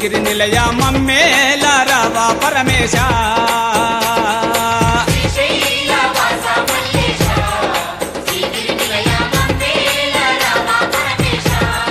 శ్రీగిరి నిలయ మమ్మేల రావా పరమేశ శ్రీశైలవాస మల్లేశ శ్రీగిరి నిలయ మందేల రామ పరమేశ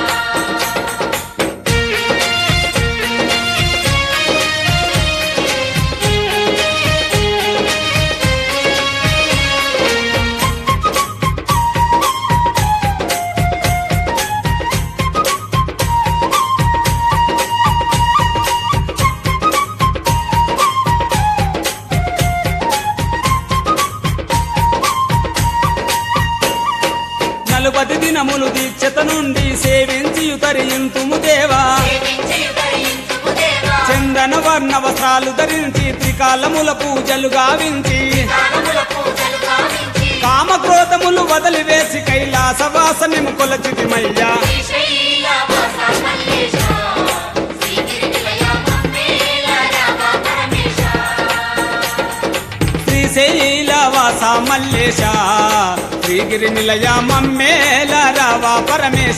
నలుపది దినములు దీక్షత నుండి సేవించి తరింతుము దేవా సేవించి ధరించుము దేవా చందన వర్ణ వస్త్రాలు ధరించి త్రికాలముల పూజలు గావించి దానముల పూజలు గావించి కామక్రోధములు వదిలివేసి కైలాసవాసనిము కొలచితిమయ్యా శ్రీశైలవాస మల్లేశ శ్రీగిరి నిలయ మందేల రామ పరమేశ శ్రీశైలవాస మల్లేశ శ్రీగిరి నిలయ మమ్మేల రావా పరమేశ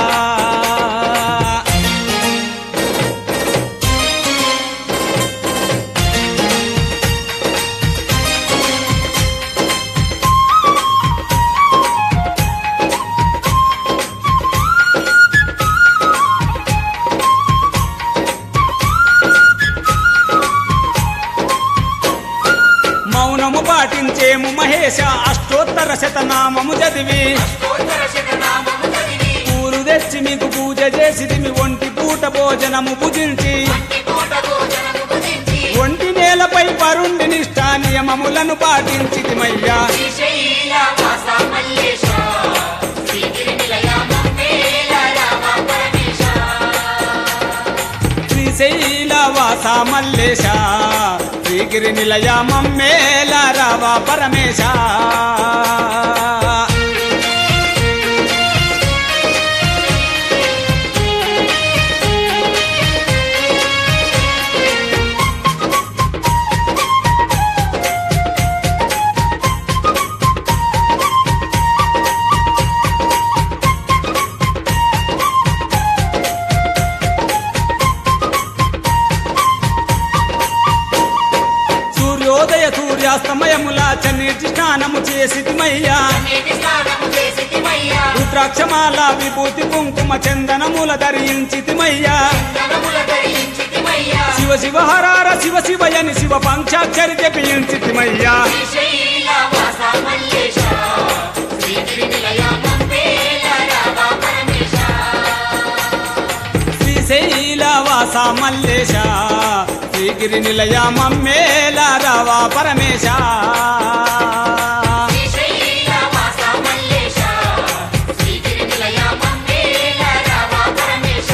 మౌనము పాటించేము మహేశ అష్టోత్తర శతనామము చదివి స్తోత్ర శతనామము చదివి పూలు తెచ్చి మీకు పూజ చేసి మీ ఒంటి పూట భోజనము భుజించి అట్టి పూట భోజనము భుజించి ఒంటి నేలపై పరుండి నిష్ఠ నియమములను పాటించితిమయ్యా శ్రీశైలవాస మల్లేశ శ్రీగిరి నిలయ మందేల రామ పరమేశ శ్రీశైలవాస మల్లేశ శ్రీగిరి నిలయ మమ్మేల రావా పరమేశ సూర్యోదయ సూర్యాస్తమయముల చన్నీటి స్నానము చేసితిమయ్యా నీటి స్నానము చేసితిమయ్యా రుద్రాక్షమాల విభూతి కుంకుమ చందనముల ధరించితిమయ్యా ధనముల ధరించితిమయ్యా శివ శివ హరార శివ శివయని శివ పంచాక్షరి జపించితిమయ్యా శ్రీశైలవాస మల్లేశ శ్రీగిరి నిలయ మందేల రామ పరమేశ శ్రీశైలవాస మల్లేశ శ్రీగిరి నిలయ మమ్మేల రావా పరమేశ శ్రీశైలవాస మల్లేశ శ్రీగిరి నిలయ మందేల రామ పరమేశ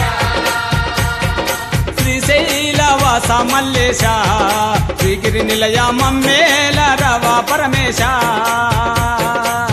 శ్రీశైలవాస మల్లేశ శ్రీగిరి నిలయ మమ్మేల రావా పరమేశ